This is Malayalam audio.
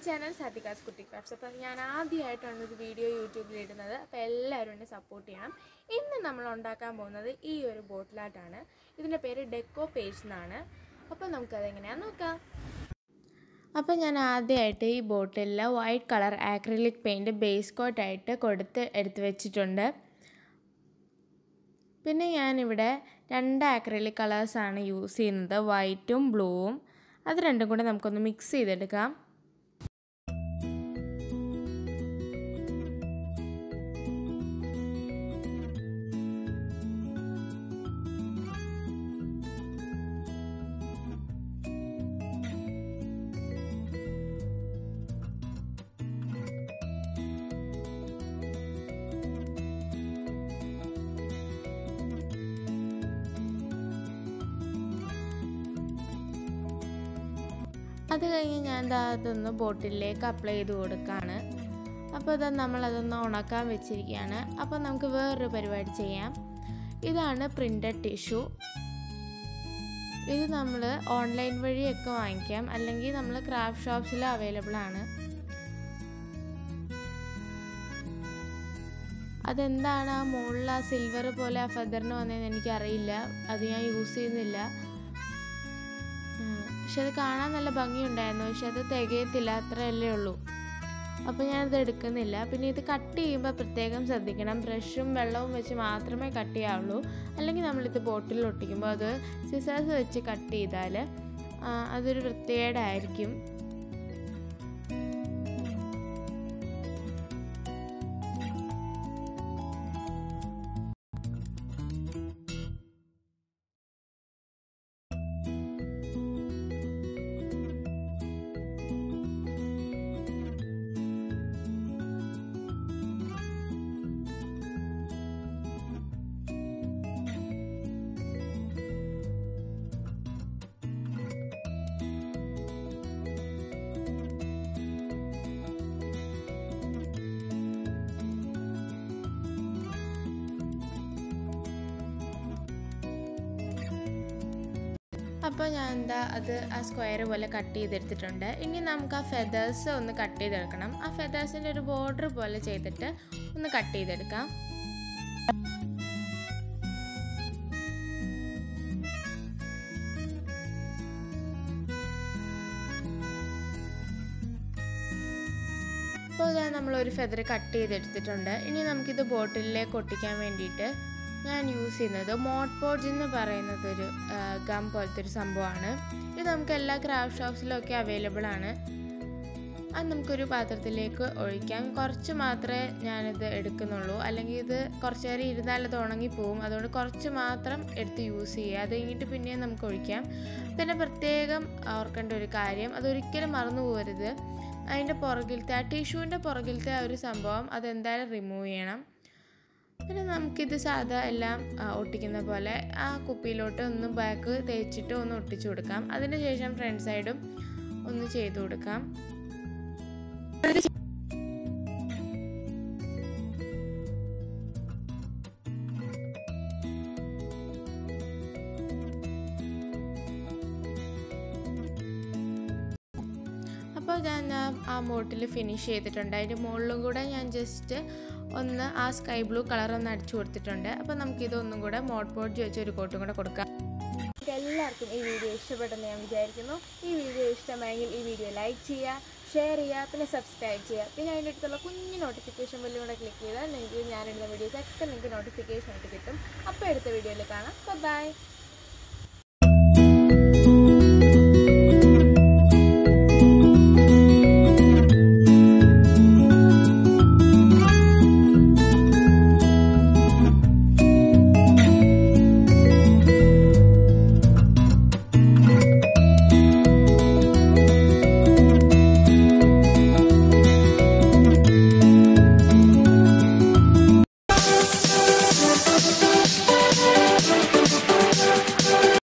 ചാനൽ സാത്തികാസ് കുട്ടി ക്രാഫ്റ്റ്സ് അപ്പോൾ ഞാൻ ആദ്യമായിട്ടാണ് ഒരു വീഡിയോ യൂട്യൂബിൽ ഇടുന്നത് അപ്പോൾ എല്ലാവരും എന്നെ സപ്പോർട്ട് ചെയ്യണം ഇന്ന് നമ്മൾ ഉണ്ടാക്കാൻ പോകുന്നത് ഈ ഒരു ബോട്ടിലായിട്ടാണ് ഇതിൻ്റെ പേര് ഡെക്കോ പേജ് എന്നാണ് അപ്പോൾ നമുക്കതെങ്ങനെയാണെന്ന് നോക്കാം അപ്പോൾ ഞാൻ ആദ്യമായിട്ട് ഈ ബോട്ടിലിൽ white colour acrylic paint base കോട്ടായിട്ട് കൊടുത്ത് എടുത്ത് വെച്ചിട്ടുണ്ട് പിന്നെ ഞാനിവിടെ രണ്ട് ആക്രിലിക് കളേഴ്സാണ് യൂസ് ചെയ്യുന്നത് വൈറ്റും ബ്ലൂവും അത് രണ്ടും കൂടെ നമുക്കൊന്ന് മിക്സ് ചെയ്തെടുക്കാം അത് കഴിഞ്ഞ് ഞാൻ ദാ അതൊന്ന് ബോട്ടിലേക്ക് അപ്ലൈ ചെയ്ത് കൊടുക്കുകയാണ് അപ്പോൾ ഇതാ നമ്മളതൊന്ന് ഉണക്കാൻ വെച്ചിരിക്കുകയാണ് അപ്പോൾ നമുക്ക് വേറൊരു പരിപാടി ചെയ്യാം ഇതാണ് പ്രിൻ്റഡ് ടിഷ്യൂ ഇത് നമ്മൾ ഓൺലൈൻ വഴിയൊക്കെ വാങ്ങിക്കാം അല്ലെങ്കിൽ നമ്മൾ ക്രാഫ്റ്റ് ഷോപ്സിൽ അവൈലബിൾ ആണ് അതെന്താണ് ആ മുകളിൽ ആ സിൽവർ പോലെ ആ ഫെദറിന് വന്നതെന്ന് എനിക്കറിയില്ല അത് ഞാൻ യൂസ് ചെയ്യുന്നില്ല പക്ഷെ അത് കാണാൻ നല്ല ഭംഗിയുണ്ടായിരുന്നു പക്ഷെ അത് തികയത്തില്ല അത്രയല്ലേ ഉള്ളൂ അപ്പോൾ ഞാനത് എടുക്കുന്നില്ല പിന്നെ ഇത് കട്ട് ചെയ്യുമ്പോൾ പ്രത്യേകം ശ്രദ്ധിക്കണം ബ്രഷും വെള്ളവും വെച്ച് മാത്രമേ കട്ട് ചെയ്യാവുള്ളൂ അല്ലെങ്കിൽ നമ്മളിത് ബോട്ടിൽ ഒട്ടിക്കുമ്പോൾ അത് സിസേഴ്സ് വെച്ച് കട്ട് ചെയ്താൽ അതൊരു വൃത്തികേടായിരിക്കും അപ്പോൾ ഞാൻ എന്താ അത് ആ സ്ക്വയർ പോലെ കട്ട് ചെയ്തെടുത്തിട്ടുണ്ട് ഇനി നമുക്ക് ആ ഫെദേഴ്സ് ഒന്ന് കട്ട് ചെയ്തെടുക്കണം ആ ഫെദേഴ്സിൻ്റെ ഒരു ബോർഡർ പോലെ ചെയ്തിട്ട് ഒന്ന് കട്ട് ചെയ്തെടുക്കാം അപ്പോൾ ഇതാ നമ്മളൊരു ഫെദർ കട്ട് ചെയ്തെടുത്തിട്ടുണ്ട് ഇനി നമുക്കിത് ബോട്ടിലേക്ക് ഒട്ടിക്കാൻ വേണ്ടിയിട്ട് ഞാൻ യൂസ് ചെയ്യുന്നത് മോട്ട് പോഡ്ജ് എന്ന് പറയുന്നത് ഒരു ഗം പോലത്തെ ഒരു സംഭവമാണ് ഇത് നമുക്ക് എല്ലാ ക്രാഫ്റ്റ് ഷോപ്സിലൊക്കെ അവൈലബിൾ ആണ് അത് നമുക്കൊരു പാത്രത്തിലേക്ക് ഒഴിക്കാം കുറച്ച് മാത്രമേ ഞാനിത് എടുക്കുന്നുള്ളൂ അല്ലെങ്കിൽ ഇത് കുറച്ച് നേരം ഇരുന്നാൽ അത് ഉണങ്ങിപ്പോവും അതുകൊണ്ട് കുറച്ച് മാത്രം എടുത്ത് യൂസ് ചെയ്യുക അത് കഴിഞ്ഞിട്ട് പിന്നെയും നമുക്ക് ഒഴിക്കാം പിന്നെ പ്രത്യേകം ഓർക്കേണ്ട ഒരു കാര്യം അതൊരിക്കലും മറന്നു പോകരുത് അതിൻ്റെ പുറകിലത്തെ ആ ടിഷ്യൂവിൻ്റെ പുറകിലത്തെ ആ ഒരു സംഭവം അതെന്തായാലും റിമൂവ് ചെയ്യണം പിന്നെ നമുക്കിത് സാധാ എല്ലാം ഒട്ടിക്കുന്ന പോലെ ആ കുപ്പിയിലോട്ട് ഒന്ന് ബാക്ക് തേച്ചിട്ട് ഒന്ന് ഒട്ടിച്ചു കൊടുക്കാം അതിന് ശേഷം ഫ്രണ്ട് സൈഡും ഒന്ന് ചെയ്തു കൊടുക്കാം അപ്പോൾ ഞാൻ ആ ബോട്ടിൽ ഫിനിഷ് ചെയ്തിട്ടുണ്ട് അതിൻ്റെ മുകളിലും കൂടെ ഞാൻ ജസ്റ്റ് ഒന്ന് ആ സ്കൈ ബ്ലൂ കളർ ഒന്ന് അടിച്ചു കൊടുത്തിട്ടുണ്ട് അപ്പോൾ നമുക്കിതൊന്നും കൂടെ മോട്ട് പോട്ട് വെച്ച് ഒരു കോട്ടും കൂടെ കൊടുക്കാം എല്ലാവർക്കും ഈ വീഡിയോ ഇഷ്ടപ്പെട്ടെന്ന് ഞാൻ വിചാരിക്കുന്നു ഈ വീഡിയോ ഇഷ്ടമായെങ്കിൽ ഈ വീഡിയോ ലൈക്ക് ചെയ്യുക ഷെയർ ചെയ്യുക പിന്നെ സബ്സ്ക്രൈബ് ചെയ്യുക പിന്നെ അതിൻ്റെ അടുത്തുള്ള കുഞ്ഞ് നോട്ടിഫിക്കേഷൻ ബെല്ലും കൂടെ ക്ലിക്ക് ചെയ്താൽ നിങ്ങൾക്ക് ഞാനിടുന്ന വീഡിയോസ് ഒക്കെ നിങ്ങൾക്ക് നോട്ടിഫിക്കേഷൻ ആയിട്ട് കിട്ടും അപ്പോൾ എടുത്ത വീഡിയോയിൽ കാണാം ബൈ